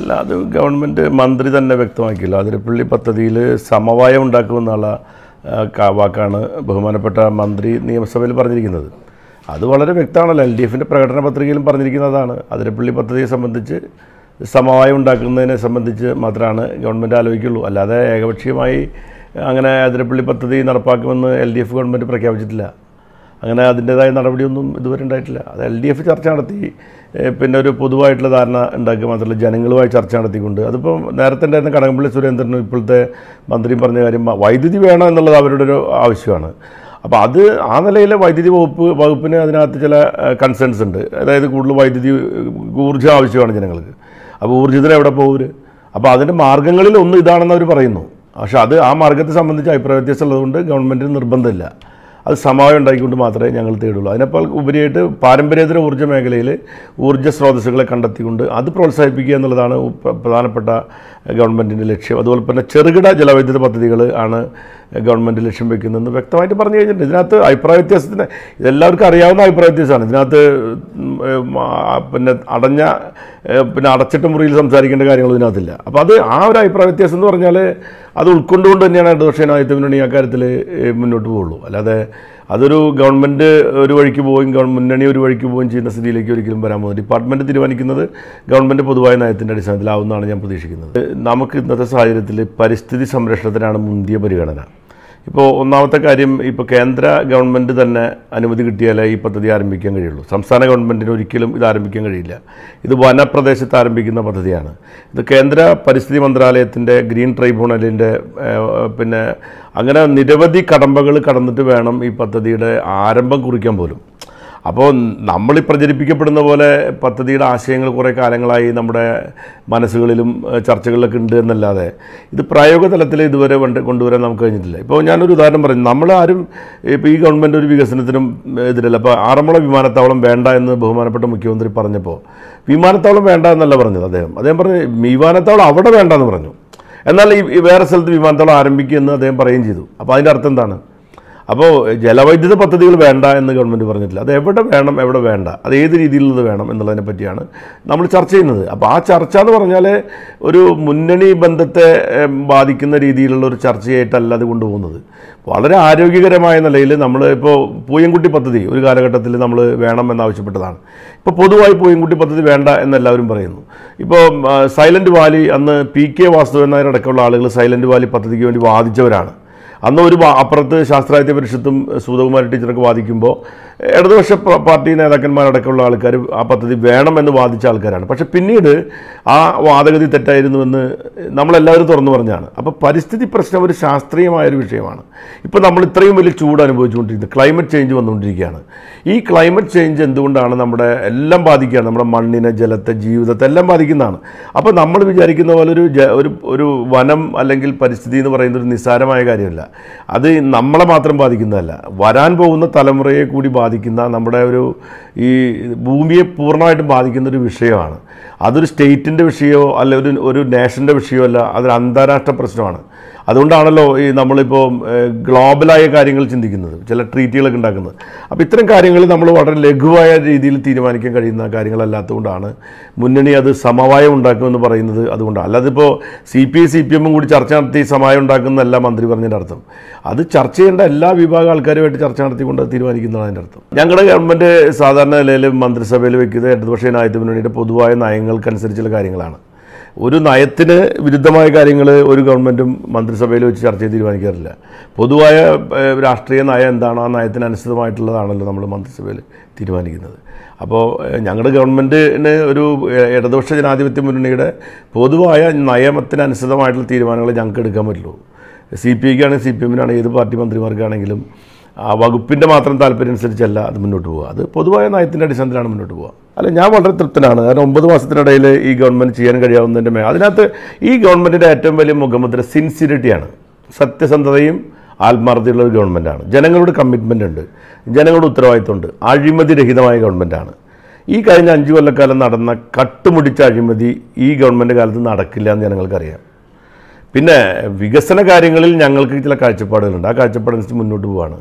അല്ല അത് ഗവൺമെൻറ് മന്ത്രി തന്നെ വ്യക്തമാക്കിയല്ലോ അതിരപ്പള്ളി പദ്ധതിയിൽ സമവായം ഉണ്ടാക്കുമെന്നുള്ള ആ, ക- വാക്കാണ് ബഹുമാനപ്പെട്ട മന്ത്രി നിയമസഭയിൽ പറഞ്ഞിരിക്കുന്നത് അത് വളരെ വ്യക്തമാണല്ലോ എൽ ഡി എഫിൻ്റെ പ്രകടന പത്രികയിലും പറഞ്ഞിരിക്കുന്നതാണ് അതിരപ്പള്ളി പദ്ധതിയെ സംബന്ധിച്ച് സമവായം ഉണ്ടാക്കുന്നതിനെ സംബന്ധിച്ച് മാത്രമാണ് ഗവൺമെൻറ് ആലോചിക്കുള്ളൂ അല്ലാതെ ഏകപക്ഷീയമായി അങ്ങനെ അതിരപ്പള്ളി പദ്ധതി നടപ്പാക്കുമെന്ന് എൽ ഡി എഫ് ഗവൺമെൻറ് പ്രഖ്യാപിച്ചിട്ടില്ല അങ്ങനെ അതിൻ്റേതായ നടപടിയൊന്നും ഇതുവരെ ഉണ്ടായിട്ടില്ല അത് എൽ ഡി എഫ് ചർച്ച നടത്തി ഏഹ് പിന്നെ ഒരു പൊതുവായിട്ടുള്ള ധാരണ ഉണ്ടാക്കുക മാത്രമല്ല ജനങ്ങളുമായി ചർച്ച നടത്തിക്കൊണ്ട് അതിപ്പോൾ നേരത്തെ ഉണ്ടായിരുന്ന കടകംപള്ളി സുരേന്ദ്രനും ഇപ്പോഴത്തെ മന്ത്രിയും പറഞ്ഞ കാര്യം മ- വൈദ്യുതി വേണം എന്നുള്ളത് അവരുടെ ഒരു ആവശ്യമാണ് അപ്പോൾ അത് ആ നിലയിൽ വൈദ്യുതി വകുപ്പ് വകുപ്പിന് അതിനകത്ത് ചില കൺസേൺസ് ഉണ്ട് അതായത് കൂടുതൽ വൈദ്യുതി ഊർജ്ജം ആവശ്യമാണ് ജനങ്ങൾക്ക് അപ്പോൾ ഊർജ്ജത്തിന് എവിടെ പോകും അപ്പോൾ അതിൻ്റെ മാർഗ്ഗങ്ങളിൽ ഒന്ന് ഇതാണെന്ന് അവർ പറയുന്നു പക്ഷേ അത് ആ മാർഗ്ഗത്തെ സംബന്ധിച്ച് അഭിപ്രായ വ്യത്യാസം ഉള്ളതുകൊണ്ട് ഗവൺമെൻറ്റിന് നിർബന്ധമില്ല അത് സമവായം ഉണ്ടാക്കിക്കൊണ്ട് മാത്രമേ ഞങ്ങൾ തേടുള്ളൂ അതിനേക്കാൾ ഉപരിയായിട്ട് പാരമ്പര്യേതര ഊർജ്ജ മേഖലയിൽ ഊർജ്ജ സ്രോതസ്സുകളെ കണ്ടെത്തിക്കൊണ്ട് അത് പ്രോത്സാഹിപ്പിക്കുക എന്നുള്ളതാണ് പ്ര- പ്രധാനപ്പെട്ട ഗവൺമെൻറ്റിൻ്റെ ലക്ഷ്യം അതുപോലെ തന്നെ ചെറുകിട ജലവൈദ്യുത പദ്ധതികൾ ആണ് ഗവൺമെൻറ് ലക്ഷ്യം വെക്കുന്നതെന്ന് വ്യക്തമായിട്ട് പറഞ്ഞു കഴിഞ്ഞിട്ടുണ്ട് ഇതിനകത്ത് അഭിപ്രായ വ്യത്യാസത്തിന് ഇതെല്ലാവർക്കും അറിയാവുന്ന അഭിപ്രായ വ്യത്യാസമാണ് ഇതിനകത്ത് ഉം, ഉം, ആ, പിന്നെ അടഞ്ഞ ഏ, പിന്നെ അടച്ചിട്ട മുറിയിൽ സംസാരിക്കേണ്ട കാര്യങ്ങൾ ഇതിനകത്തില്ല അപ്പോൾ അത് ആ ഒരു അഭിപ്രായ വ്യത്യാസം എന്ന് പറഞ്ഞാൽ അത് ഉൾക്കൊണ്ടുകൊണ്ട് തന്നെയാണ് ഇടതുപക്ഷനായിട്ട് മുന്നണി അക്കാര്യത്തിൽ മുന്നോട്ട് പോകുള്ളൂ അല്ലാതെ അതൊരു ഗവൺമെൻറ് ഒരു വഴിക്ക് പോവുകയും ഗവൺ മുന്നണി ഒരു വഴിക്ക് പോവുകയും ചെയ്യുന്ന സ്ഥിതിയിലേക്ക് ഒരിക്കലും വരാൻ പോകുന്നത് ഡിപ്പാർട്ട്മെൻറ്റ് തീരുമാനിക്കുന്നത് ഗവൺമെൻറ് പൊതുവായ നയത്തിൻ്റെ അടിസ്ഥാനത്തിലാവുന്നതാണ് ഞാൻ പ്രതീക്ഷിക്കുന്നത് നമുക്ക് ഇന്നത്തെ സാഹചര്യത്തിൽ പരിസ്ഥിതി സംരക്ഷണത്തിനാണ് മുന്തിയ പരിഗണന ഇപ്പോൾ ഒന്നാമത്തെ കാര്യം ഇപ്പോൾ കേന്ദ്ര ഗവൺമെൻറ് തന്നെ അനുമതി കിട്ടിയാലേ ഈ പദ്ധതി ആരംഭിക്കാൻ കഴിയുള്ളൂ സംസ്ഥാന ഗവൺമെൻറ്റിന് ഒരിക്കലും ഇത് ആരംഭിക്കാൻ കഴിയില്ല ഇത് വനപ്രദേശത്ത് ആരംഭിക്കുന്ന പദ്ധതിയാണ് ഇത് കേന്ദ്ര പരിസ്ഥിതി മന്ത്രാലയത്തിൻ്റെ ഗ്രീൻ ട്രൈബ്യൂണലിൻ്റെ ഏഹ്, പിന്നെ അങ്ങനെ നിരവധി കടമ്പകൾ കടന്നിട്ട് വേണം ഈ പദ്ധതിയുടെ ആരംഭം കുറിക്കാൻ പോലും അപ്പോൾ നമ്മൾ ഈ പ്രചരിപ്പിക്കപ്പെടുന്ന പോലെ പദ്ധതിയുടെ ആശയങ്ങൾ കുറേ കാലങ്ങളായി നമ്മുടെ മനസ്സുകളിലും ഏഹ്, ചർച്ചകളിലൊക്കെ ഉണ്ട് എന്നല്ലാതെ ഇത് പ്രായോഗിക തലത്തിൽ ഇതുവരെ കൊണ്ട് കൊണ്ടുവരാൻ നമുക്ക് കഴിഞ്ഞിട്ടില്ല ഇപ്പോൾ ഞാനൊരു ഉദാഹരണം പറഞ്ഞു നമ്മളാരും ഇപ്പോൾ ഈ ഗവൺമെൻറ് ഒരു വികസനത്തിനും എതിരല്ല അപ്പോൾ ആറന്മുള വിമാനത്താവളം വേണ്ട എന്ന് ബഹുമാനപ്പെട്ട മുഖ്യമന്ത്രി പറഞ്ഞപ്പോൾ വിമാനത്താവളം വേണ്ട എന്നല്ല പറഞ്ഞത് അദ്ദേഹം അദ്ദേഹം പറഞ്ഞു വിമാനത്താവളം അവിടെ വേണ്ടെന്ന് പറഞ്ഞു എന്നാൽ ഈ ഈ വേറെ സ്ഥലത്ത് വിമാനത്താവളം ആരംഭിക്കുമെന്ന് അദ്ദേഹം പറയുകയും ചെയ്തു അപ്പോൾ അതിൻ്റെ അർത്ഥം എന്താണ് അപ്പോൾ ജലവൈദ്യുത പദ്ധതികൾ വേണ്ട എന്ന് ഗവൺമെൻറ് പറഞ്ഞിട്ടില്ല അത് എവിടെ വേണം എവിടെ വേണ്ട അത് ഏത് രീതിയിലുള്ളത് വേണം എന്നുള്ളതിനെ പറ്റിയാണ് നമ്മൾ ചർച്ച ചെയ്യുന്നത് അപ്പോൾ ആ ചർച്ച എന്ന് പറഞ്ഞാൽ ഒരു മുന്നണി ബന്ധത്തെ ഏം, ബാധിക്കുന്ന രീതിയിലുള്ള ഒരു ചർച്ചയായിട്ടല്ല അത് കൊണ്ടുപോകുന്നത് വളരെ ആരോഗ്യകരമായ നിലയിൽ നമ്മൾ ഇപ്പോൾ പൂയംകുട്ടി പദ്ധതി ഒരു കാലഘട്ടത്തിൽ നമ്മൾ വേണം എന്നാവശ്യപ്പെട്ടതാണ് ഇപ്പോൾ പൊതുവായി പൂയംകുട്ടി പദ്ധതി വേണ്ട എന്ന് എല്ലാവരും പറയുന്നു ഇപ്പോൾ സൈലൻറ്റ് വാലി അന്ന് പി കെ വാസുദേവൻ നായർ അടക്കമുള്ള ആളുകൾ സൈലൻറ്റ് വാലി പദ്ധതിക്ക് വേണ്ടി വാദിച്ചവരാണ് അന്ന് ഒരു വാ- അപ്പുറത്ത് ശാസ്ത്രാഹിത്യ പരിഷത്തും സുധകുമാരി ടീച്ചറൊക്കെ വാദിക്കുമ്പോൾ ഇടതുപക്ഷ പ- പാർട്ടി നേതാക്കന്മാരടക്കമുള്ള ആൾക്കാർ ആ പദ്ധതി വേണമെന്ന് വാദിച്ച ആൾക്കാരാണ് പക്ഷെ പിന്നീട് ആ വാദഗതി തെറ്റായിരുന്നുവെന്ന് നമ്മളെല്ലാവരും തുറന്നു പറഞ്ഞാണ് അപ്പോൾ പരിസ്ഥിതി പ്രശ്നം ഒരു ശാസ്ത്രീയമായൊരു വിഷയമാണ് ഇപ്പോൾ നമ്മൾ ഇത്രയും വലിയ ചൂട് അനുഭവിച്ചുകൊണ്ടിരിക്കുന്നത് ക്ലൈമറ്റ് ചേഞ്ച് വന്നുകൊണ്ടിരിക്കുകയാണ് ഈ ക്ലൈമറ്റ് ചേഞ്ച് എന്തുകൊണ്ടാണ് നമ്മുടെ എല്ലാം ബാധിക്കുകയാണ് നമ്മുടെ മണ്ണിനെ ജലത്തെ ജീവിതത്തെ എല്ലാം ബാധിക്കുന്നതാണ് അപ്പോൾ നമ്മൾ വിചാരിക്കുന്ന പോലെ ഒരു ജ- ഒരു ഒരു വനം അല്ലെങ്കിൽ പരിസ്ഥിതി എന്ന് പറയുന്നത് ഒരു നിസ്സാരമായ കാര്യമല്ല അത് നമ്മളെ മാത്രം ബാധിക്കുന്നതല്ല വരാൻ പോകുന്ന തലമുറയെ കൂടി ബാധിക്കുന്ന നമ്മുടെ ഒരു ഈ ഭൂമിയെ പൂർണ്ണമായിട്ടും ബാധിക്കുന്ന ഒരു വിഷയമാണ് അതൊരു സ്റ്റേറ്റിൻ്റെ വിഷയമോ അല്ല ഒരു ഒരു നേഷൻ്റെ വിഷയമല്ല അതൊരു അന്താരാഷ്ട്ര പ്രശ്നമാണ് അതുകൊണ്ടാണല്ലോ ഈ നമ്മളിപ്പോൾ ഏഹ്, ഗ്ലോബലായ കാര്യങ്ങൾ ചിന്തിക്കുന്നത് ചില ട്രീറ്റുകളൊക്കെ ഉണ്ടാക്കുന്നത് അപ്പോൾ ഇത്തരം കാര്യങ്ങൾ നമ്മൾ വളരെ ലഘുവായ രീതിയിൽ തീരുമാനിക്കാൻ കഴിയുന്ന കാര്യങ്ങളല്ലാത്തതുകൊണ്ടാണ് മുന്നണി അത് സമവായം ഉണ്ടാക്കുമെന്ന് പറയുന്നത് അതുകൊണ്ടാണ് അല്ലാതെ ഇപ്പോൾ C P I C P എമ്മും കൂടി ചർച്ച നടത്തി സമവായം ഉണ്ടാക്കുന്നതല്ല മന്ത്രി പറഞ്ഞതിൻ്റെ അർത്ഥം അത് ചർച്ച ചെയ്യേണ്ട എല്ലാ വിഭാഗം ആൾക്കാരുമായിട്ട് ചർച്ച നടത്തിക്കൊണ്ട് അത് തീരുമാനിക്കുന്നതാണ് അതിൻ്റെ അർത്ഥം ഞങ്ങളുടെ ഗവൺമെൻറ് സാധാരണ നിലയിൽ മന്ത്രിസഭയിൽ വെക്കുന്നത് ഇടതുപക്ഷ നായക മുന്നണിയുടെ പൊതുവായ നയങ്ങൾക്കനുസരിച്ചുള്ള കാര്യങ്ങളാണ് ഒരു നയത്തിന് വിരുദ്ധമായ കാര്യങ്ങൾ ഒരു ഗവൺമെൻറ്റും മന്ത്രിസഭയിൽ വെച്ച് ചർച്ച ചെയ്ത് തീരുമാനിക്കാറില്ല പൊതുവായ ഏഹ്, രാഷ്ട്രീയ നയം എന്താണോ ആ നയത്തിന് അനുസൃതമായിട്ടുള്ളതാണല്ലോ നമ്മൾ മന്ത്രിസഭയിൽ തീരുമാനിക്കുന്നത് അപ്പോൾ ഏഹ്, ഞങ്ങളുടെ ഗവൺമെൻറ്റിന് ഒരു ഏഹ്, ഇടതുപക്ഷ ജനാധിപത്യ മുന്നണിയുടെ പൊതുവായ നയമത്തിന് അനുസൃതമായിട്ടുള്ള തീരുമാനങ്ങൾ ഞങ്ങൾക്ക് എടുക്കാൻ പറ്റുള്ളൂ സി പി ഐക്കാണെങ്കിൽ സി പി എമ്മിനാണെങ്കിൽ ഏത് പാർട്ടി മന്ത്രിമാർക്കാണെങ്കിലും ആ വകുപ്പിൻ്റെ മാത്രം താല്പര്യം അനുസരിച്ചല്ല അത് മുന്നോട്ട് പോകുക അത് പൊതുവായ നയത്തിൻ്റെ അടിസ്ഥാനത്തിലാണ് മുന്നോട്ട് പോകുക അല്ല ഞാൻ വളരെ തൃപ്തനാണ് കാരണം ഒമ്പത് മാസത്തിനിടയിൽ ഈ ഗവൺമെൻറ് ചെയ്യാൻ കഴിയാവുന്നതിൻ്റെ മേ അതിനകത്ത് ഈ ഗവൺമെൻറ്റിൻ്റെ ഏറ്റവും വലിയ മുഖമുദ്ര സിൻസിയറിറ്റിയാണ് സത്യസന്ധതയും ആത്മാർത്ഥതയുള്ള ഒരു ഗവൺമെൻറ്റാണ് ജനങ്ങളുടെ കമ്മിറ്റ്മെൻ്റ് ഉണ്ട് ജനങ്ങളുടെ ഉത്തരവാദിത്വമുണ്ട് അഴിമതിരഹിതമായ ഗവൺമെൻറ്റാണ് ഈ കഴിഞ്ഞ അഞ്ചു കൊല്ലക്കാലം നടന്ന കട്ടുമുടിച്ച അഴിമതി ഈ ഗവൺമെൻറ് കാലത്ത് നടക്കില്ല എന്ന് ജനങ്ങൾക്കറിയാം പിന്നെ വികസന കാര്യങ്ങളിൽ ഞങ്ങൾക്ക് ചില കാഴ്ചപ്പാടുകളുണ്ട് ആ കാഴ്ചപ്പാടനുസരിച്ച് മുന്നോട്ട് പോവാണ്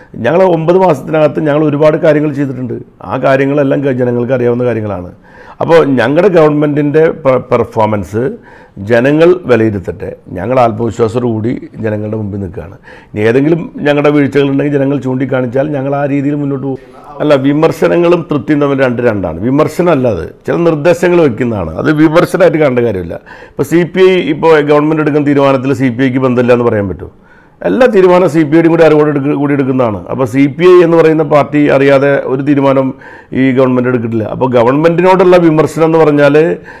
ഞങ്ങൾ ഒമ്പത് മാസത്തിനകത്ത് ഞങ്ങൾ ഒരുപാട് കാര്യങ്ങൾ ചെയ്തിട്ടുണ്ട് ആ കാര്യങ്ങളെല്ലാം ഗ- ജനങ്ങൾക്ക് അറിയാവുന്ന കാര്യങ്ങളാണ് അപ്പോൾ ഞങ്ങളുടെ ഗവൺമെൻറ്റിൻ്റെ പെർഫോമൻസ് ജനങ്ങൾ വിലയിരുത്തട്ടെ ഞങ്ങൾ ആത്മവിശ്വാസത്തോടുകൂടി ജനങ്ങളുടെ മുമ്പിൽ നിൽക്കുകയാണ് ഇനി ഏതെങ്കിലും ഞങ്ങളുടെ വീഴ്ചകളുണ്ടെങ്കിൽ ജനങ്ങൾ ചൂണ്ടിക്കാണിച്ചാൽ ഞങ്ങൾ ആ രീതിയിൽ മുന്നോട്ട് പോകും അല്ല വിമർശനങ്ങളും തൃപ്തിയും തമ്മിൽ രണ്ട് രണ്ടാണ് വിമർശനം അല്ല അത് ചില നിർദ്ദേശങ്ങൾ വെക്കുന്നതാണ് അത് വിമർശനമായിട്ട് കാണേണ്ട കാര്യമില്ല ഇപ്പോൾ സി പി ഐ ഇപ്പോൾ ഗവൺമെൻറ് എടുക്കുന്ന തീരുമാനത്തിൽ സി പി ഐക്ക് ബന്ധമില്ല എന്ന് പറയാൻ പറ്റുമോ എല്ലാ തീരുമാനവും സി പി ഐയുടെയും കൂടി അറിവോടെ എടുക്ക കൂടി എടുക്കുന്നതാണ് അപ്പോൾ സി പി ഐ എന്ന് പറയുന്ന പാർട്ടി അറിയാതെ ഒരു തീരുമാനം ഈ ഗവൺമെൻറ് എടുക്കില്ല അപ്പോൾ ഗവൺമെൻറ്റിനോടുള്ള വിമർശനം എന്ന് പറഞ്ഞാൽ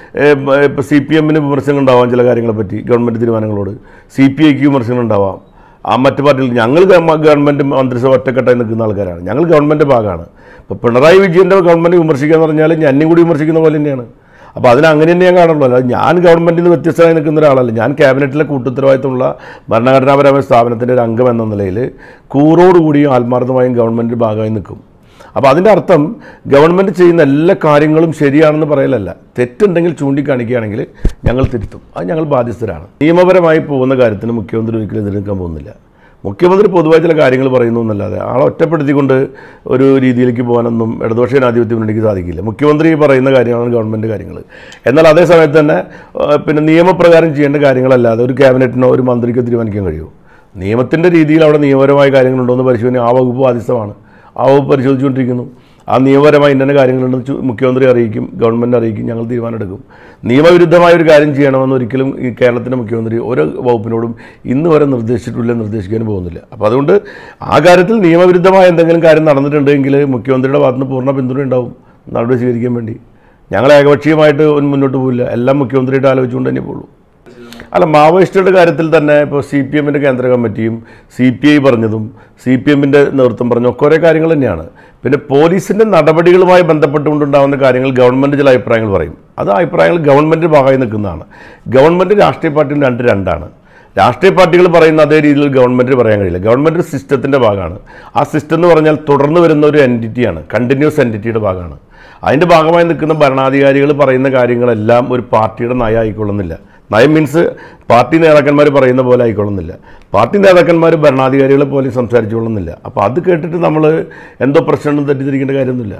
ഇപ്പോൾ സി പി എമ്മിന് വിമർശനം ഉണ്ടാവാം ചില കാര്യങ്ങളെ പറ്റി ഗവൺമെൻറ് തീരുമാനങ്ങളോട് സി പി ഐക്ക് വിമർശനം ഉണ്ടാവാം ആ മറ്റു പാർട്ടികൾ ഞങ്ങൾ ഗവ- ഗവൺമെൻറ് മന്ത്രിസഭ ഒറ്റക്കെട്ടായി നിൽക്കുന്ന ആൾക്കാരാണ് ഞങ്ങൾ ഗവൺമെൻറ് ഭാഗമാണ് ഇപ്പോൾ പിണറായി വിജയൻ്റെ ഗവൺമെൻറ് വിമർശിക്കുക എന്ന് പറഞ്ഞാൽ ഞാനും കൂടി വിമർശിക്കുന്ന പോലെ തന്നെയാണ് അപ്പോൾ അതിന് അങ്ങനെ തന്നെ ഞാൻ കാണുള്ളൂ അല്ല ഞാൻ ഗവൺമെൻറ്റിൽ നിന്ന് വ്യത്യസ്തമായി നിൽക്കുന്ന ഒരാളല്ല ഞാൻ ക്യാബിനറ്റിലെ കൂട്ടുത്തരവാദിത്തമുള്ള ഭരണഘടനാപരമായ സ്ഥാപനത്തിൻ്റെ ഒരു അംഗം എന്ന നിലയിൽ കൂറോടുകൂടിയും ആത്മാർത്ഥമായും ഗവൺമെൻറ് ഭാഗമായി നിൽക്കും അപ്പോൾ അതിൻ്റെ അർത്ഥം ഗവൺമെൻറ് ചെയ്യുന്ന എല്ലാ കാര്യങ്ങളും ശരിയാണെന്ന് പറയലല്ല തെറ്റുണ്ടെങ്കിൽ ചൂണ്ടിക്കാണിക്കുകയാണെങ്കിൽ ഞങ്ങൾ തിരുത്തും അത് ഞങ്ങൾ ബാധ്യസ്ഥരാണ് നിയമപരമായി പോകുന്ന കാര്യത്തിന് മുഖ്യമന്ത്രി ഒരിക്കലും എതിർക്കാൻ പോകുന്നില്ല മുഖ്യമന്ത്രി പൊതുവായി ചില കാര്യങ്ങൾ പറയുന്നു എന്നല്ലാതെ ആളെ ഒറ്റപ്പെടുത്തിക്കൊണ്ട് ഒരു രീതിയിലേക്ക് പോകാനൊന്നും ഇടതുപക്ഷ ജനാധിപത്യ മുന്നണിക്ക് സാധിക്കില്ല മുഖ്യമന്ത്രി പറയുന്ന കാര്യങ്ങളാണ് ഗവൺമെൻറ് കാര്യങ്ങൾ എന്നാൽ അതേ സമയത്ത് തന്നെ ആ, പിന്നെ നിയമപ്രകാരം ചെയ്യേണ്ട കാര്യങ്ങളല്ലാതെ ഒരു ക്യാബിനറ്റിനോ ഒരു മന്ത്രിക്കോ തീരുമാനിക്കാൻ കഴിയുമോ നിയമത്തിൻ്റെ രീതിയിൽ അവിടെ നിയമപരമായ കാര്യങ്ങളുണ്ടോ എന്ന് പരിശോധന ആ വകുപ്പ് ബാധ്യസ്ഥമാണ് ആ വകുപ്പ് പരിശോധിച്ചുകൊണ്ടിരിക്കുന്നു ആ നിയമപരമായ ഇന്ന കാര്യങ്ങളുണ്ടെന്ന് ചു- മുഖ്യമന്ത്രി അറിയിക്കും ഗവൺമെൻറ് അറിയിക്കും ഞങ്ങൾ തീരുമാനമെടുക്കും നിയമവിരുദ്ധമായ ഒരു കാര്യം ചെയ്യണമെന്ന് ഒരിക്കലും ഈ കേരളത്തിൻ്റെ മുഖ്യമന്ത്രി ഓരോ വകുപ്പിനോടും ഇന്ന് വരെ നിർദ്ദേശിച്ചിട്ടില്ല നിർദ്ദേശിക്കാനും പോകുന്നില്ല അപ്പോൾ അതുകൊണ്ട് ആ കാര്യത്തിൽ നിയമവിരുദ്ധമായ എന്തെങ്കിലും കാര്യം നടന്നിട്ടുണ്ടെങ്കിൽ മുഖ്യമന്ത്രിയുടെ ഭാഗത്തുനിന്ന് പൂർണ്ണ പിന്തുണ ഉണ്ടാവും നടപടി സ്വീകരിക്കാൻ വേണ്ടി ഞങ്ങൾ ഏകപക്ഷീയമായിട്ട് ഒന്നും മുന്നോട്ട് പോകില്ല എല്ലാം മുഖ്യമന്ത്രിയായിട്ട് ആലോചിച്ചുകൊണ്ട് തന്നെ പോകുള്ളൂ അല്ല മാവോയിസ്റ്റുകളുടെ കാര്യത്തിൽ തന്നെ ഇപ്പോൾ സി പി എമ്മിൻ്റെ കേന്ദ്ര കമ്മിറ്റിയും സി പി ഐ പറഞ്ഞതും സി പി എമ്മിൻ്റെ നേതൃത്വം പറഞ്ഞ ഒക്കെ ഒരേ കാര്യങ്ങൾ തന്നെയാണ് പിന്നെ പോലീസിൻ്റെ നടപടികളുമായി ബന്ധപ്പെട്ടുകൊണ്ടുണ്ടാകുന്ന കാര്യങ്ങൾ ഗവൺമെൻറ് ചില അഭിപ്രായങ്ങൾ പറയും അത് ആ അഭിപ്രായങ്ങൾ ഗവൺമെൻറ് ഭാഗമായി നിൽക്കുന്നതാണ് ഗവൺമെൻറ് രാഷ്ട്രീയ പാർട്ടിയും രണ്ട് രണ്ടാണ് രാഷ്ട്രീയ പാർട്ടികൾ പറയുന്ന അതേ രീതിയിൽ ഗവൺമെൻറ് പറയാൻ കഴിയില്ല ഗവൺമെൻറ് ഒരു സിസ്റ്റത്തിൻ്റെ ഭാഗമാണ് ആ സിസ്റ്റം എന്ന് പറഞ്ഞാൽ തുടർന്ന് വരുന്ന ഒരു എൻറ്റിറ്റിയാണ് കണ്ടിന്യൂസ് എൻറ്റിറ്റിയുടെ ഭാഗമാണ് അതിൻ്റെ ഭാഗമായി നിൽക്കുന്ന ഭരണാധികാരികൾ പറയുന്ന കാര്യങ്ങളെല്ലാം ഒരു പാർട്ടിയുടെ നയം ആയിക്കൊള്ളുന്നില്ല നയം മീൻസ് പാർട്ടി നേതാക്കന്മാർ പറയുന്ന പോലെ ആയിക്കൊള്ളുന്നില്ല പാർട്ടി നേതാക്കന്മാർ ഭരണാധികാരികളെ പോലെ സംസാരിച്ചുകൊള്ളുന്നില്ല അപ്പോൾ അത് കേട്ടിട്ട് നമ്മൾ എന്തോ പ്രശ്നം തെറ്റിദ്ധരിക്കേണ്ട കാര്യമൊന്നുമില്ല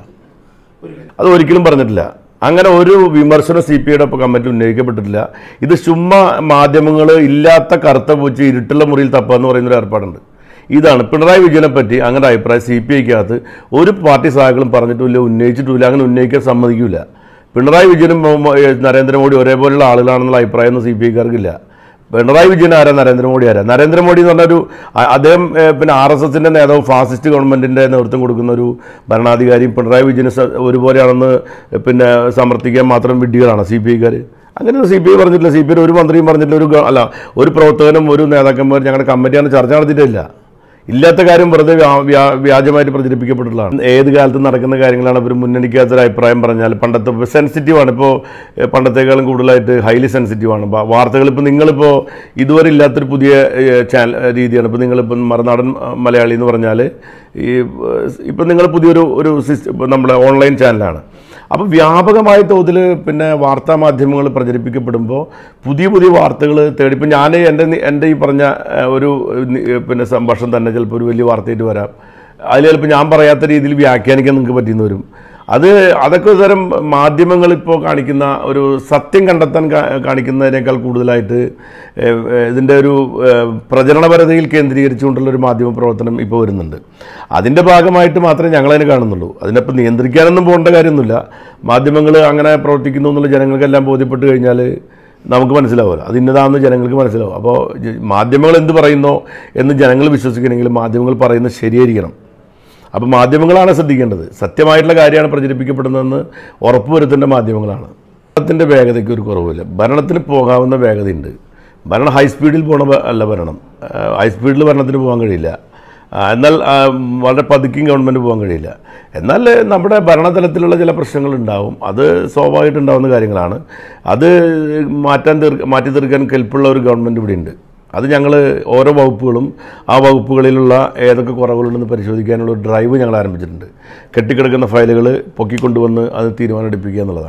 അത് ഒരിക്കലും പറഞ്ഞിട്ടില്ല അങ്ങനെ ഒരു വിമർശനം സി പി ഐയുടെ കമ്മിറ്റി ഉന്നയിക്കപ്പെട്ടിട്ടില്ല ഇത് ചുമ്മാ മാധ്യമങ്ങൾ ഇല്ലാത്ത കറുത്ത പൂച്ച ഇരുട്ടുള്ള മുറിയിൽ തപ്പുക എന്ന് പറയുന്നൊരു ഏർപ്പാടുണ്ട് ഇതാണ് പിണറായി വിജയനെ പറ്റി അങ്ങനെ അഭിപ്രായം സി പി ഐക്കകത്ത് ഒരു പാർട്ടി സഹാക്കളും പറഞ്ഞിട്ടുമില്ല ഉന്നയിച്ചിട്ടുമില്ല അങ്ങനെ ഉന്നയിക്കാൻ സമ്മതിക്കില്ല പിണറായി വിജയനും മോ- മോ- ഏ, നരേന്ദ്രമോദി ഒരേപോലെയുള്ള ആളുകളാണെന്നുള്ള അഭിപ്രായമൊന്നും സി പി ഐക്കാർക്കില്ല പിണറായി വിജയൻ ആരാ നരേന്ദ്രമോദി ആരാ നരേന്ദ്രമോദി എന്ന് പറഞ്ഞൊരു അ- അദ്ദേഹം ഏ, പിന്നെ ആർ എസ് എസിൻ്റെ നേതാവ് ഫാസിസ്റ്റ് ഗവൺമെൻറ്റിൻ്റെ നേതൃത്വം കൊടുക്കുന്ന ഒരു ഭരണാധികാരിയും പിണറായി വിജയന് സ- ഒരുപോലെയാണെന്ന് പിന്നെ സമർത്ഥിക്കാൻ മാത്രം വിഡ്ഢികളാണ് സി പി ഐക്കാർ അങ്ങനെ സി പി ഐ പറഞ്ഞിട്ടില്ല സി പി ഐ ഒരു മന്ത്രിയും പറഞ്ഞിട്ടില്ല ഒരു ഗ- അല്ല ഒരു പ്രവർത്തകനും ഒരു നേതാക്കന്മാർ ഞങ്ങളുടെ കമ്മിറ്റിയാണ് ചർച്ച നടത്തിയിട്ടില്ല ഇല്ലാത്ത കാര്യം വെറുതെ വ്യാ- വ്യാ- വ്യാജമായിട്ട് പ്രചരിപ്പിക്കപ്പെട്ടിട്ടുള്ളതാണ് ഏത് കാലത്തും നടക്കുന്ന കാര്യങ്ങളാണ് ഇവർ മുന്നണിക്കാത്തൊരു അഭിപ്രായം പറഞ്ഞാൽ പണ്ടത്തെ സെൻസിറ്റീവാണ് ഇപ്പോൾ പണ്ടത്തേക്കാളും കൂടുതലായിട്ട് ഹൈലി സെൻസിറ്റീവാണ് വാർത്തകൾ ഇപ്പോൾ നിങ്ങളിപ്പോൾ ഇതുവരെ ഇല്ലാത്തൊരു പുതിയ ചാനൽ രീതിയാണ് ഇപ്പോൾ നിങ്ങളിപ്പോൾ മറുനാടൻ ആ, മലയാളി എന്ന് പറഞ്ഞാൽ ഈ ഇപ്പം നിങ്ങൾ പുതിയൊരു ഒരു സിസ്റ്റം ഇപ്പോൾ നമ്മുടെ ഓൺലൈൻ ചാനലാണ് അപ്പോൾ വ്യാപകമായ തോതിൽ പിന്നെ വാർത്താ മാധ്യമങ്ങൾ പ്രചരിപ്പിക്കപ്പെടുമ്പോൾ പുതിയ പുതിയ വാർത്തകൾ തേടി ഇപ്പം ഞാൻ എൻ്റെ നി- എൻ്റെ ഈ പറഞ്ഞ ഏഹ്, ഒരു നി- പിന്നെ സംഭാഷണം തന്നെ ചിലപ്പോൾ ഒരു വലിയ വാർത്തയായിട്ട് വരാം അതിൽ ചിലപ്പോൾ ഞാൻ പറയാത്ത രീതിയിൽ വ്യാഖ്യാനിക്കാൻ നിങ്ങൾക്ക് പറ്റിയെന്ന് വരും അത് അതൊക്കെ ഒരു തരം മാധ്യമങ്ങൾ ഇപ്പോൾ കാണിക്കുന്ന ഒരു സത്യം കണ്ടെത്താൻ കാ- കാണിക്കുന്നതിനേക്കാൾ കൂടുതലായിട്ട് ഏഹ്, ഏഹ്, ഇതിൻ്റെ ഒരു ഏഹ്, പ്രചരണപരതയിൽ കേന്ദ്രീകരിച്ചുകൊണ്ടുള്ള ഒരു മാധ്യമ പ്രവർത്തനം ഇപ്പോൾ വരുന്നുണ്ട് അതിൻ്റെ ഭാഗമായിട്ട് മാത്രമേ ഞങ്ങളതിനെ കാണുന്നുള്ളൂ അതിനപ്പം നിയന്ത്രിക്കാനൊന്നും പോകേണ്ട കാര്യമൊന്നുമില്ല മാധ്യമങ്ങൾ അങ്ങനെ പ്രവർത്തിക്കുന്നു എന്നുള്ള ജനങ്ങൾക്കെല്ലാം ബോധ്യപ്പെട്ട് കഴിഞ്ഞാൽ നമുക്ക് മനസ്സിലാവുമല്ലോ അത് ഇന്നതാണെന്ന് ജനങ്ങൾക്ക് മനസ്സിലാവും അപ്പോൾ ജ- മാധ്യമങ്ങൾ എന്ത് പറയുന്നോ എന്ന് ജനങ്ങൾ വിശ്വസിക്കണമെങ്കിൽ മാധ്യമങ്ങൾ പറയുന്നത് ശരിയായിരിക്കണം അപ്പോൾ മാധ്യമങ്ങളാണ് ശ്രദ്ധിക്കേണ്ടത് സത്യമായിട്ടുള്ള കാര്യമാണ് പ്രചരിപ്പിക്കപ്പെടുന്നതെന്ന് ഉറപ്പുവരുത്തേണ്ട മാധ്യമങ്ങളാണ് ഭരണത്തിൻ്റെ വേഗതയ്ക്ക് ഒരു കുറവില്ല ഭരണത്തിന് പോകാവുന്ന വേഗതയുണ്ട് ഭരണം ഹൈ സ്പീഡിൽ പോകണ ഭ- അല്ല ഭരണം ആ, ഹൈ സ്പീഡിൽ ഭരണത്തിന് പോകാൻ കഴിയില്ല ആ, എന്നാൽ ആ, വളരെ പതുക്കിയും ഗവൺമെൻറ് പോകാൻ കഴിയില്ല എന്നാൽ നമ്മുടെ ഭരണതലത്തിലുള്ള ചില പ്രശ്നങ്ങളുണ്ടാവും അത് സ്വാഭാവികമായിട്ട് ഉണ്ടാകുന്ന കാര്യങ്ങളാണ് അത് മാറ്റാൻ തീർ മാറ്റി തീർക്കാൻ കെൽപ്പുള്ള ഒരു ഗവൺമെൻറ് ഇവിടെ ഉണ്ട് അത് ഞങ്ങൾ ഓരോ വകുപ്പുകളും ആ വകുപ്പുകളിലുള്ള ഏതൊക്കെ കുറവുകളുണ്ടെന്ന് പരിശോധിക്കാനുള്ള ഒരു ഡ്രൈവ് ഞങ്ങൾ ആരംഭിച്ചിട്ടുണ്ട് കെട്ടിക്കിടക്കുന്ന ഫയലുകൾ പൊക്കിക്കൊണ്ടുവന്ന് അത് തീരുമാനം എടുപ്പിക്കുക എന്നുള്ളതാണ്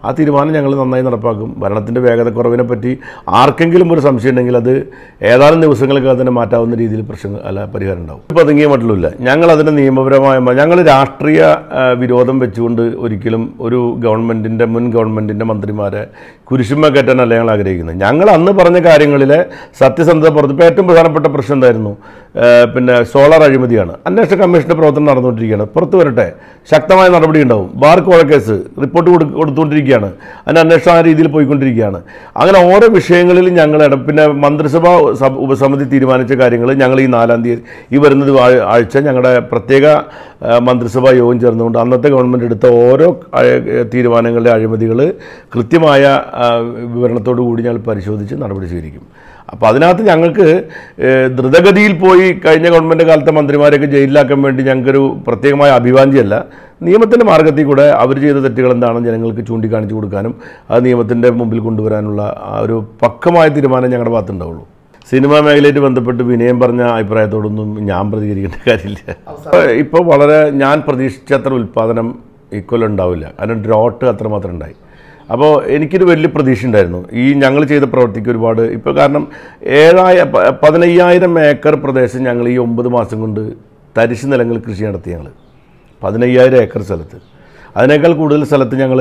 ആ തീരുമാനം ഞങ്ങൾ നന്നായി നടപ്പാക്കും ഭരണത്തിൻ്റെ വേഗതക്കുറവിനെ പറ്റി ആർക്കെങ്കിലും ഒരു സംശയം ഉണ്ടെങ്കിൽ അത് ഏതാനും ദിവസങ്ങൾക്ക് തന്നെ മാറ്റാവുന്ന രീതിയിൽ പ്രശ്നം അല്ല പരിഹാരം ഉണ്ടാവും ഇപ്പോൾ ഒതുങ്ങിയ മട്ടിലുമില്ല ഞങ്ങൾ അതിന് നിയമപരമായ മ- ഞങ്ങൾ രാഷ്ട്രീയ ആ, വിരോധം വെച്ചുകൊണ്ട് ഒരിക്കലും ഒരു ഗവൺമെൻറ്റിൻ്റെ മുൻ ഗവൺമെൻറ്റിൻ്റെ മന്ത്രിമാരെ കുരിശുമ കയറ്റാനല്ല ഞങ്ങൾ ആഗ്രഹിക്കുന്നത് ഞങ്ങൾ അന്ന് പറഞ്ഞ കാര്യങ്ങളിലെ സത്യസന്ധത പുറത്ത് ഇപ്പോൾ ഏറ്റവും പ്രധാനപ്പെട്ട പ്രശ്നം എന്തായിരുന്നു ആ, പിന്നെ സോളാർ അഴിമതിയാണ് അന്വേഷണ കമ്മീഷൻ്റെ പ്രവർത്തനം നടന്നുകൊണ്ടിരിക്കുകയാണ് പുറത്തു വരട്ടെ ശക്തമായ നടപടി ഉണ്ടാവും ബാർ കോഴക്കേസ് റിപ്പോർട്ട് കൊടു കൊടുത്തുകൊണ്ടിരിക്കുകയാണ് അതിന് അന്വേഷണം ആ രീതിയിൽ പോയിക്കൊണ്ടിരിക്കുകയാണ് അങ്ങനെ ഓരോ വിഷയങ്ങളിൽ ഞങ്ങൾ ഇട പിന്നെ മന്ത്രിസഭ സഭ- ഉപസമിതി തീരുമാനിച്ച കാര്യങ്ങൾ ഞങ്ങൾ ഈ നാലാം തീയതി ഈ വരുന്നത് ആഴ്- ആഴ്ച ഞങ്ങളുടെ പ്രത്യേക ആ, മന്ത്രിസഭാ യോഗം ചേർന്നുകൊണ്ട് അന്നത്തെ ഗവൺമെൻറ് എടുത്ത ഓരോ അയ- തീരുമാനങ്ങളുടെ അഴിമതികൾ കൃത്യമായ ആ, വിവരണത്തോടു കൂടി ഞങ്ങൾ പരിശോധിച്ച് നടപടി സ്വീകരിക്കും അപ്പോൾ അതിനകത്ത് ഞങ്ങൾക്ക് ഏഹ്, ദ്രുതഗതിയിൽ പോയി കഴിഞ്ഞ ഗവൺമെൻറ് കാലത്തെ മന്ത്രിമാരെയൊക്കെ ജയിലിലാക്കാൻ വേണ്ടി ഞങ്ങൾക്കൊരു പ്രത്യേകമായ അഭിവാഞ്ചിയല്ല നിയമത്തിൻ്റെ മാർഗത്തിൽ കൂടെ അവർ ചെയ്ത തെറ്റുകൾ എന്താണെന്ന് ജനങ്ങൾക്ക് ചൂണ്ടിക്കാണിച്ചു കൊടുക്കാനും അത് നിയമത്തിൻ്റെ മുമ്പിൽ കൊണ്ടുവരാനുള്ള ആ ഒരു പക്വമായ തീരുമാനം ഞങ്ങളുടെ ഭാഗത്തുണ്ടാവുള്ളൂ സിനിമാ മേഖലയായിട്ട് ബന്ധപ്പെട്ട് വിനയം പറഞ്ഞ അഭിപ്രായത്തോടൊന്നും ഞാൻ പ്രതികരിക്കേണ്ട കാര്യമില്ല ഇപ്പോൾ വളരെ ഞാൻ പ്രതീക്ഷിച്ചത്ര ഉൽപ്പാദനം ഇക്കൊല്ലം ഉണ്ടാവില്ല അതിന് ഡ്രോട്ട് അത്രമാത്രം ഉണ്ടായി അപ്പോൾ എനിക്കൊരു വലിയ പ്രതീക്ഷ ഉണ്ടായിരുന്നു ഈ ഞങ്ങൾ ചെയ്ത പ്രവർത്തിക്ക് ഒരുപാട് ഇപ്പോൾ കാരണം ഏഴായ പ- പതിനയ്യായിരം ഏക്കർ പ്രദേശം ഞങ്ങൾ ഈ ഒമ്പത് മാസം കൊണ്ട് തരിശ് നിലങ്ങൾ കൃഷി നടത്തി ഞങ്ങൾ പതിനയ്യായിരം ഏക്കർ സ്ഥലത്ത് അതിനേക്കാൾ കൂടുതൽ സ്ഥലത്ത് ഞങ്ങൾ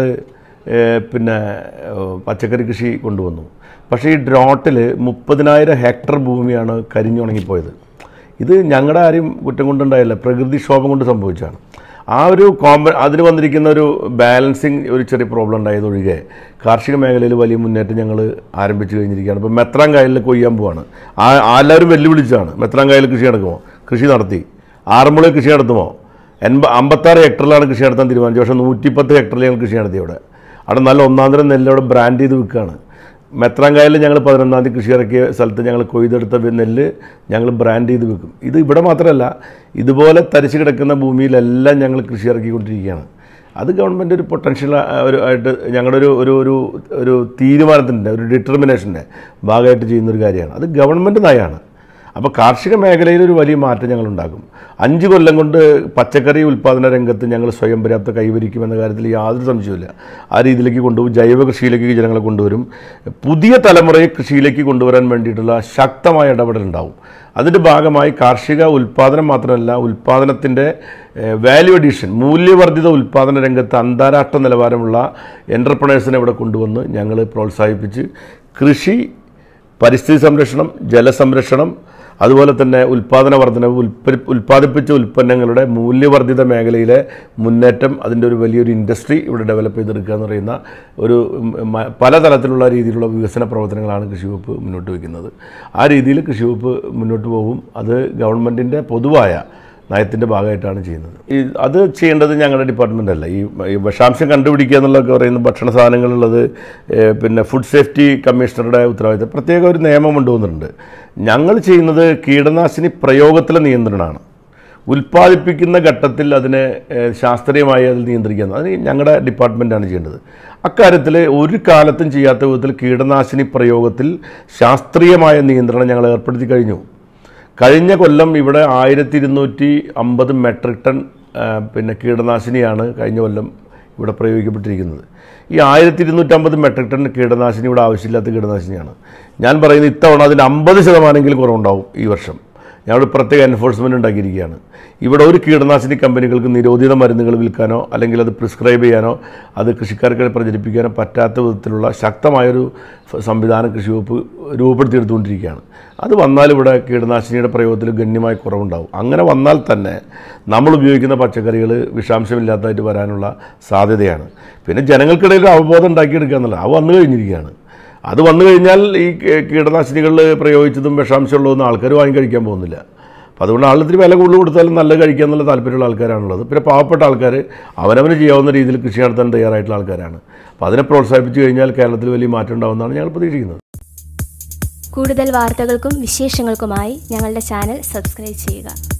പിന്നെ ഏഹ്, പച്ചക്കറി കൃഷി കൊണ്ടുവന്നു പക്ഷേ ഈ ഡ്രോട്ടിൽ മുപ്പതിനായിരം ഹെക്ടർ ഭൂമിയാണ് കരിഞ്ഞുണങ്ങിപ്പോയത് ഇത് ഞങ്ങളുടെ ആരും കുറ്റം കൊണ്ടുണ്ടായില്ല പ്രകൃതിക്ഷോഭം കൊണ്ട് സംഭവിച്ചാണ് ആ ഒരു കോമ്പ അതിന് വന്നിരിക്കുന്ന ഒരു ബാലൻസിങ് ഒരു ചെറിയ പ്രോബ്ലം ഉണ്ടായതൊഴികെ കാർഷിക മേഖലയിൽ വലിയ മുന്നേറ്റം ഞങ്ങൾ ആരംഭിച്ചു കഴിഞ്ഞിരിക്കുകയാണ് ഇപ്പോൾ മെത്രാൻ കായലിൽ കൊയ്യാൻ പോവാണ് ആ ആ എല്ലാവരും വെല്ലുവിളിച്ചാണ് മെത്രാൻ കായലിൽ കൃഷി നടക്കുമോ കൃഷി നടത്തി ആറന്മുള കൃഷി നടത്തുമോ എൺപ അമ്പത്താറ് ഹെക്ടറിലാണ് കൃഷി നടത്താൻ തീരുമാനിച്ചത് പക്ഷേ നൂറ്റിപ്പത്ത് ഹെക്ടറിൽ ഞങ്ങൾ കൃഷി നടത്തി അവിടെ അവിടെ നല്ല ഒന്നാം തരം നെല്ല് അവിടെ ബ്രാൻഡ് ചെയ്ത് വിൽക്കുകയാണ് മെത്രാങ്കായലിൽ ഞങ്ങൾ പതിനൊന്നാം തീയതി കൃഷി ഇറക്കിയ സ്ഥലത്ത് ഞങ്ങൾ കൊയ്തെടുത്ത വി- നെല്ല് ഞങ്ങൾ ബ്രാൻഡ് ചെയ്ത് വിൽക്കും ഇത് ഇവിടെ മാത്രമല്ല ഇതുപോലെ തരിച്ച് കിടക്കുന്ന ഭൂമിയിലെല്ലാം ഞങ്ങൾ കൃഷി ഇറക്കിക്കൊണ്ടിരിക്കുകയാണ് അത് ഗവൺമെൻറ് ഒരു പൊട്ടൻഷ്യൽ ഒരു ആയിട്ട് ഞങ്ങളുടെ ഒരു ഒരു ഒരു ഒരു തീരുമാനത്തിൻ്റെ ഒരു ഡിറ്റർമിനേഷൻ്റെ ഭാഗമായിട്ട് ചെയ്യുന്നൊരു കാര്യമാണ് അത് ഗവൺമെൻറ് നയമാണ് അപ്പോൾ കാർഷിക മേഖലയിൽ ഒരു വലിയ മാറ്റം ഞങ്ങൾ ഉണ്ടാക്കും അഞ്ച് കൊല്ലം കൊണ്ട് പച്ചക്കറി ഉൽപ്പാദന രംഗത്ത് ഞങ്ങൾ സ്വയം പര്യാപ്ത കൈവരിക്കുമെന്ന കാര്യത്തിൽ യാതൊരു സംശയവുമില്ല ആ രീതിയിലേക്ക് കൊണ്ടുപോകും ജൈവ കൃഷിയിലേക്ക് ജനങ്ങളെ കൊണ്ടുവരും പുതിയ തലമുറയെ കൃഷിയിലേക്ക് കൊണ്ടുവരാൻ വേണ്ടിയിട്ടുള്ള ശക്തമായ ഇടപെടലുണ്ടാവും അതിൻ്റെ ഭാഗമായി കാർഷിക ഉൽപ്പാദനം മാത്രമല്ല ഉൽപ്പാദനത്തിൻ്റെ വാല്യൂ അഡീഷൻ മൂല്യവർദ്ധിത ഉൽപ്പാദന രംഗത്ത് അന്താരാഷ്ട്ര നിലവാരമുള്ള എൻ്റർപ്രണേഴ്സിനെ ഇവിടെ കൊണ്ടുവന്ന് ഞങ്ങൾ പ്രോത്സാഹിപ്പിച്ച് കൃഷി പരിസ്ഥിതി സംരക്ഷണം ജലസംരക്ഷണം അതുപോലെ തന്നെ ഉൽപ്പാദന വർധനവ് ഉൽപ്പ ഉൽപ്പാദിപ്പിച്ച ഉൽപ്പന്നങ്ങളുടെ മൂല്യവർദ്ധിത മേഖലയിലെ മുന്നേറ്റം അതിൻ്റെ ഒരു വലിയൊരു ഇൻഡസ്ട്രി ഇവിടെ ഡെവലപ്പ് ചെയ്തെടുക്കുക എന്ന് പറയുന്ന ഒരു ഉം, മ- പലതരത്തിലുള്ള രീതിയിലുള്ള വികസന പ്രവർത്തനങ്ങളാണ് കൃഷി വകുപ്പ് മുന്നോട്ട് വയ്ക്കുന്നത് ആ രീതിയിൽ കൃഷി വകുപ്പ് മുന്നോട്ട് പോകും അത് ഗവൺമെൻറ്റിൻ്റെ പൊതുവായ നയത്തിൻ്റെ ഭാഗമായിട്ടാണ് ചെയ്യുന്നത് ഈ അത് ചെയ്യേണ്ടത് ഞങ്ങളുടെ ഡിപ്പാർട്ട്മെൻ്റ് അല്ല ഈ ഈ വിഷാംശം കണ്ടുപിടിക്കുക എന്നുള്ളതൊക്കെ പറയുന്ന ഭക്ഷണ സാധനങ്ങളുള്ളത് ഏഹ്, പിന്നെ ഫുഡ് സേഫ്റ്റി കമ്മീഷണറുടെ ഉത്തരവാദിത്തം പ്രത്യേക ഒരു നിയമം കൊണ്ടുവന്നിട്ടുണ്ട് ഞങ്ങൾ ചെയ്യുന്നത് കീടനാശിനി പ്രയോഗത്തിലെ നിയന്ത്രണമാണ് ഉൽപ്പാദിപ്പിക്കുന്ന ഘട്ടത്തിൽ അതിനെ ഏഹ്, ശാസ്ത്രീയമായി അതിൽ നിയന്ത്രിക്കുന്നത് അതിന് ഞങ്ങളുടെ ഡിപ്പാർട്ട്മെൻറ്റാണ് ചെയ്യേണ്ടത് അക്കാര്യത്തിൽ ഒരു കാലത്തും ചെയ്യാത്ത വിധത്തിൽ കീടനാശിനി പ്രയോഗത്തിൽ ശാസ്ത്രീയമായ നിയന്ത്രണം ഞങ്ങൾ ഏർപ്പെടുത്തി കഴിഞ്ഞു കഴിഞ്ഞ കൊല്ലം ഇവിടെ ആയിരത്തി ഇരുന്നൂറ്റി അമ്പത് മെട്രിക് ടൺ ആ, പിന്നെ കീടനാശിനിയാണ് കഴിഞ്ഞ കൊല്ലം ഇവിടെ പ്രയോഗിക്കപ്പെട്ടിരിക്കുന്നത് ഈ ആയിരത്തി ഇരുന്നൂറ്റമ്പത് മെട്രിക് ടൺ കീടനാശിനി ഇവിടെ ആവശ്യമില്ലാത്ത കീടനാശിനിയാണ് ഞാൻ പറയുന്നത് ഇത്തവണ അതിന് അമ്പത് ശതമാനമെങ്കിലും കുറവുണ്ടാവും ഈ വർഷം ഞങ്ങൾ പ്രത്യേക എൻഫോഴ്സ്മെൻറ്റ് ഉണ്ടാക്കിയിരിക്കുകയാണ് ഇവിടെ ഒരു കീടനാശിനി കമ്പനികൾക്ക് നിരോധിത മരുന്നുകൾ വിൽക്കാനോ അല്ലെങ്കിൽ അത് പ്രിസ്ക്രൈബ് ചെയ്യാനോ അത് കൃഷിക്കാർക്ക് പ്രചരിപ്പിക്കാനോ പറ്റാത്ത വിധത്തിലുള്ള ശക്തമായൊരു ഫ- സംവിധാനം കൃഷി വകുപ്പ് രൂപപ്പെടുത്തിയെടുത്തുകൊണ്ടിരിക്കുകയാണ് അത് വന്നാൽ ഇവിടെ കീടനാശിനിയുടെ പ്രയോഗത്തിൽ ഗണ്യമായ കുറവുണ്ടാവും അങ്ങനെ വന്നാൽ തന്നെ നമ്മൾ ഉപയോഗിക്കുന്ന പച്ചക്കറികൾ വിഷാംശമില്ലാത്തതായിട്ട് വരാനുള്ള സാധ്യതയാണ് പിന്നെ ജനങ്ങൾക്കിടയിൽ ഒരു അവബോധം ഉണ്ടാക്കിയെടുക്കുക എന്നുള്ളത് അത് വന്നു കഴിഞ്ഞിരിക്കുകയാണ് അത് വന്നു കഴിഞ്ഞാൽ ഈ കീ- കീടനാശിനികൾ പ്രയോഗിച്ചതും വിഷാംശമുള്ളതൊന്നും ആൾക്കാർ വാങ്ങി കഴിക്കാൻ പോകുന്നില്ല അപ്പോൾ അതുകൊണ്ട് ആളിത്തിരി വില കൂടുതൽ കൊടുത്താലും നല്ല കഴിക്കുക എന്നുള്ള താല്പര്യമുള്ള ആൾക്കാരാണുള്ളത് പിന്നെ പാവപ്പെട്ട ആൾക്കാർ അവനവന് ചെയ്യാവുന്ന രീതിയിൽ കൃഷി നടത്താൻ തയ്യാറായിട്ടുള്ള ആൾക്കാരാണ് അപ്പോൾ അതിനെ പ്രോത്സാഹിപ്പിച്ചു കഴിഞ്ഞാൽ കേരളത്തിൽ വലിയ മാറ്റം ഉണ്ടാവുമെന്നാണ് ഞങ്ങൾ പ്രതീക്ഷിക്കുന്നത് കൂടുതൽ വാർത്തകൾക്കും വിശേഷങ്ങൾക്കുമായി ഞങ്ങളുടെ ചാനൽ സബ്സ്ക്രൈബ് ചെയ്യുക